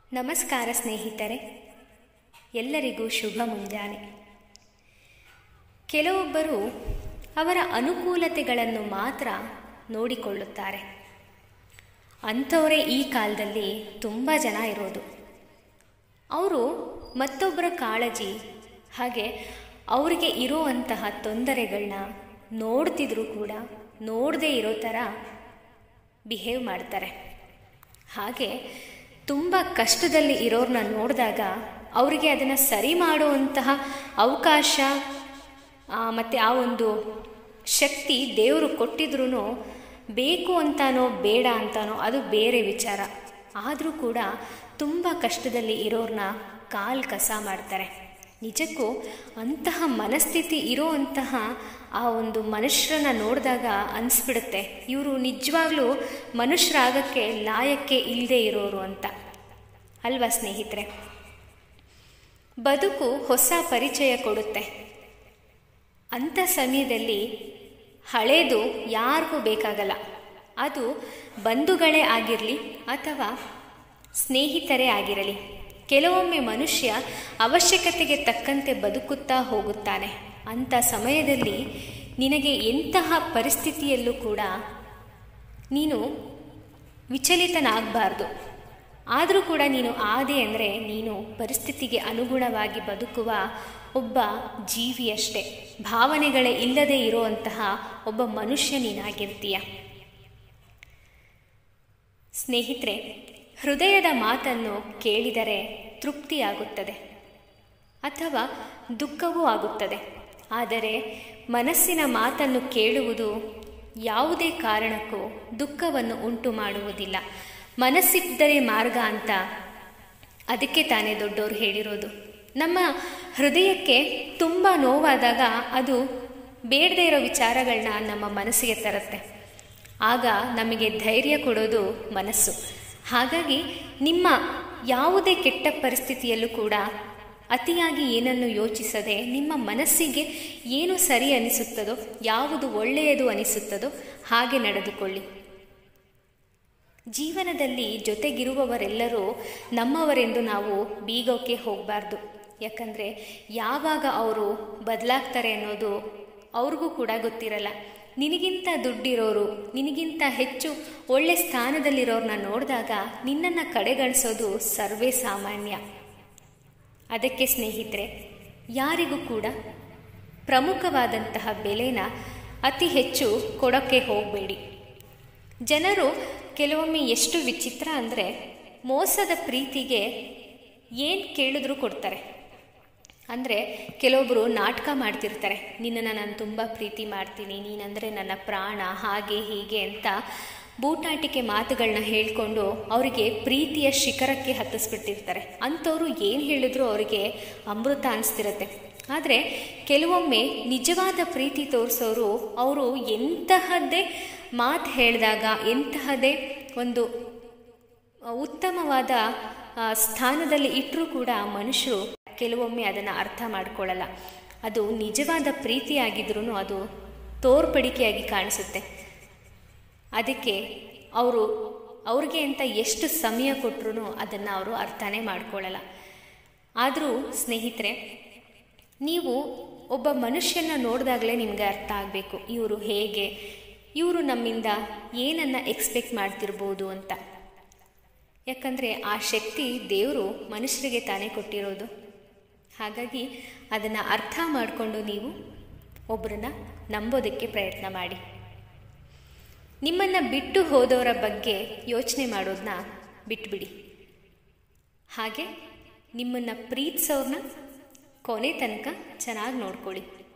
ನಮಸ್ಕಾರ ಸ್ನೇಹಿತರೆ ಎಲ್ಲರಿಗೂ ಶುಭ ಮುಂಜಾನೆ ಕೆಲವೊಬ್ಬರು ಅವರ ಅನುಕೂಲತೆಗಳನ್ನು ಮಾತ್ರ ನೋಡಿಕೊಳ್ಳುತ್ತಾರೆ ಅಂಥವರೇ ಈ ಕಾಲದಲ್ಲಿ ತುಂಬ ಜನ ಇರೋದು ಅವರು ಮತ್ತೊಬ್ಬರ ಕಾಳಜಿ ಹಾಗೆ ಅವರಿಗೆ ಇರುವಂತಹ ತೊಂದರೆಗಳನ್ನ ನೋಡ್ತಿದ್ರು ಕೂಡ ನೋಡದೇ ಇರೋ ಥರ ಬಿಹೇವ್ ಮಾಡ್ತಾರೆ ಹಾಗೆ ತುಂಬ ಕಷ್ಟದಲ್ಲಿ ಇರೋರನ್ನ ನೋಡಿದಾಗ ಅವರಿಗೆ ಅದನ್ನು ಸರಿ ಮಾಡುವಂತಹ ಅವಕಾಶ ಮತ್ತು ಆ ಒಂದು ಶಕ್ತಿ ದೇವರು ಕೊಟ್ಟಿದ್ರೂ ಬೇಕು ಅಂತಾನೋ ಬೇಡ ಅಂತಾನೋ ಅದು ಬೇರೆ ವಿಚಾರ ಆದರೂ ಕೂಡ ತುಂಬ ಕಷ್ಟದಲ್ಲಿ ಇರೋರನ್ನ ಕಾಲು ಕಸ ಮಾಡ್ತಾರೆ ನಿಜಕ್ಕೂ ಅಂತಹ ಮನಸ್ಥಿತಿ ಇರೋವಂತಹ ಆ ಒಂದು ಮನುಷ್ಯರನ್ನ ನೋಡಿದಾಗ ಅನಿಸ್ಬಿಡುತ್ತೆ ಇವರು ನಿಜವಾಗ್ಲೂ ಮನುಷ್ಯರಾಗಕ್ಕೆ ಲಾಯಕ್ಕೆ ಇಲ್ಲದೆ ಇರೋರು ಅಂತ ಅಲ್ವಾ ಸ್ನೇಹಿತರೆ ಬದುಕು ಹೊಸ ಪರಿಚಯ ಕೊಡುತ್ತೆ ಅಂಥ ಸಮಯದಲ್ಲಿ ಹಳೇದು ಯಾರಿಗೂ ಬೇಕಾಗಲ್ಲ ಅದು ಬಂಧುಗಳೇ ಆಗಿರಲಿ ಅಥವಾ ಸ್ನೇಹಿತರೇ ಆಗಿರಲಿ ಕೆಲವೊಮ್ಮೆ ಮನುಷ್ಯ ಅವಶ್ಯಕತೆಗೆ ತಕ್ಕಂತೆ ಬದುಕುತ್ತಾ ಹೋಗುತ್ತಾನೆ ಅಂಥ ಸಮಯದಲ್ಲಿ ನಿನಗೆ ಎಂತಹ ಪರಿಸ್ಥಿತಿಯಲ್ಲೂ ಕೂಡ ನೀನು ವಿಚಲಿತನಾಗಬಾರ್ದು ಆದರೂ ಕೂಡ ನೀನು ಆದೆ ಅಂದರೆ ನೀನು ಪರಿಸ್ಥಿತಿಗೆ ಅನುಗುಣವಾಗಿ ಬದುಕುವ ಒಬ್ಬ ಜೀವಿಯಷ್ಟೇ ಭಾವನೆಗಳೇ ಇಲ್ಲದೆ ಇರುವಂತಹ ಒಬ್ಬ ಮನುಷ್ಯ ನೀನಾಗಿರ್ತೀಯ ಸ್ನೇಹಿತರೆ ಹೃದಯದ ಮಾತನ್ನು ಕೇಳಿದರೆ ತೃಪ್ತಿಯಾಗುತ್ತದೆ ಅಥವಾ ದುಃಖವೂ ಆಗುತ್ತದೆ ಆದರೆ ಮನಸ್ಸಿನ ಮಾತನ್ನು ಕೇಳುವುದು ಯಾವುದೇ ಕಾರಣಕ್ಕೂ ದುಃಖವನ್ನು ಉಂಟು ಮಾಡುವುದಿಲ್ಲ ಮನಸ್ಸಿದ್ದರೆ ಮಾರ್ಗ ಅಂತ ಅದಕ್ಕೆ ತಾನೇ ದೊಡ್ಡವರು ಹೇಳಿರೋದು ನಮ್ಮ ಹೃದಯಕ್ಕೆ ತುಂಬ ನೋವಾದಾಗ ಅದು ಬೇಡದೇ ಇರೋ ವಿಚಾರಗಳನ್ನ ನಮ್ಮ ಮನಸ್ಸಿಗೆ ತರುತ್ತೆ ಆಗ ನಮಗೆ ಧೈರ್ಯ ಕೊಡೋದು ಮನಸ್ಸು ಹಾಗಾಗಿ ನಿಮ್ಮ ಯಾವುದೇ ಕೆಟ್ಟ ಪರಿಸ್ಥಿತಿಯಲ್ಲೂ ಕೂಡ ಅತಿಯಾಗಿ ಏನನ್ನು ಯೋಚಿಸದೆ ನಿಮ್ಮ ಮನಸ್ಸಿಗೆ ಏನು ಸರಿ ಅನಿಸುತ್ತದೋ ಯಾವುದು ಒಳ್ಳೆಯದು ಅನಿಸುತ್ತದೋ ಹಾಗೆ ನಡೆದುಕೊಳ್ಳಿ ಜೀವನದಲ್ಲಿ ಜೊತೆಗಿರುವವರೆಲ್ಲರೂ ನಮ್ಮವರೆಂದು ನಾವು ಬೀಗೋಕ್ಕೆ ಹೋಗಬಾರ್ದು ಯಾಕಂದರೆ ಯಾವಾಗ ಅವರು ಬದಲಾಗ್ತಾರೆ ಅನ್ನೋದು ಅವ್ರಿಗೂ ಕೂಡ ಗೊತ್ತಿರಲ್ಲ ನಿನಗಿಂತ ದುಡ್ಡಿರೋರು ನಿನಗಿಂತ ಹೆಚ್ಚು ಒಳ್ಳೆ ಸ್ಥಾನದಲ್ಲಿರೋರನ್ನ ನೋಡಿದಾಗ ನಿನ್ನನ್ನು ಕಡೆಗಣಿಸೋದು ಸರ್ವೇ ಸಾಮಾನ್ಯ ಅದಕ್ಕೆ ಸ್ನೇಹಿತರೆ ಯಾರಿಗೂ ಕೂಡ ಪ್ರಮುಖವಾದಂತಹ ಬೆಲೆನ ಅತಿ ಹೆಚ್ಚು ಕೊಡೋಕ್ಕೆ ಹೋಗಬೇಡಿ ಜನರು ಕೆಲವೊಮ್ಮೆ ಎಷ್ಟು ವಿಚಿತ್ರ ಅಂದರೆ ಮೋಸದ ಪ್ರೀತಿಗೆ ಏನು ಕೇಳಿದ್ರೂ ಕೊಡ್ತಾರೆ ಅಂದರೆ ಕೆಲವೊಬ್ಬರು ನಾಟಕ ಮಾಡ್ತಿರ್ತಾರೆ ನಿನ್ನನ್ನು ನಾನು ತುಂಬ ಪ್ರೀತಿ ಮಾಡ್ತೀನಿ ನೀನಂದರೆ ನನ್ನ ಪ್ರಾಣ ಹಾಗೆ ಹೀಗೆ ಅಂತ ಬೂಟಾಟಿಕೆ ಮಾತುಗಳನ್ನ ಹೇಳಿಕೊಂಡು ಅವರಿಗೆ ಪ್ರೀತಿಯ ಶಿಖರಕ್ಕೆ ಹತ್ತಿಸ್ಬಿಟ್ಟಿರ್ತಾರೆ ಅಂಥವ್ರು ಏನು ಹೇಳಿದ್ರು ಅವರಿಗೆ ಅಮೃತ ಅನಿಸ್ತಿರತ್ತೆ ಆದರೆ ಕೆಲವೊಮ್ಮೆ ನಿಜವಾದ ಪ್ರೀತಿ ತೋರಿಸೋರು ಅವರು ಎಂತಹದ್ದೇ ಮಾತು ಹೇಳಿದಾಗ ಎಂತಹದೇ ಒಂದು ಉತ್ತಮವಾದ ಸ್ಥಾನದಲ್ಲಿ ಇಟ್ಟರೂ ಕೂಡ ಮನುಷ್ಯರು ಕೆಲವೊಮ್ಮೆ ಅದನ್ನು ಅರ್ಥ ಮಾಡ್ಕೊಳ್ಳಲ್ಲ ಅದು ನಿಜವಾದ ಪ್ರೀತಿಯಾಗಿದ್ರೂ ಅದು ತೋರ್ಪಡಿಕೆಯಾಗಿ ಕಾಣಿಸುತ್ತೆ ಅದಕ್ಕೆ ಅವರು ಅವ್ರಿಗೆ ಅಂತ ಎಷ್ಟು ಸಮಯ ಕೊಟ್ಟರು ಅದನ್ನು ಅವರು ಅರ್ಥನೇ ಮಾಡ್ಕೊಳ್ಳಲ್ಲ ಆದರೂ ಸ್ನೇಹಿತರೆ ನೀವು ಒಬ್ಬ ಮನುಷ್ಯನ ನೋಡಿದಾಗಲೇ ನಿಮಗೆ ಅರ್ಥ ಆಗಬೇಕು ಇವರು ಹೇಗೆ ಇವರು ನಮ್ಮಿಂದ ಏನನ್ನು ಎಕ್ಸ್ಪೆಕ್ಟ್ ಮಾಡ್ತಿರ್ಬೋದು ಅಂತ ಯಾಕಂದರೆ ಆ ಶಕ್ತಿ ದೇವರು ಮನುಷ್ಯರಿಗೆ ತಾನೇ ಕೊಟ್ಟಿರೋದು ಹಾಗಾಗಿ ಅದನ್ನು ಅರ್ಥ ಮಾಡಿಕೊಂಡು ನೀವು ಒಬ್ಬರನ್ನ ನಂಬೋದಕ್ಕೆ ಪ್ರಯತ್ನ ಮಾಡಿ ನಿಮ್ಮನ್ನು ಬಿಟ್ಟು ಹೋದವರ ಬಗ್ಗೆ ಯೋಚನೆ ಮಾಡೋದನ್ನ ಬಿಟ್ಬಿಡಿ ಹಾಗೆ ನಿಮ್ಮನ್ನು ಪ್ರೀತಿಸೋರನ್ನ ಕೊನೆ ತನಕ ಚೆನ್ನಾಗಿ ನೋಡ್ಕೊಳ್ಳಿ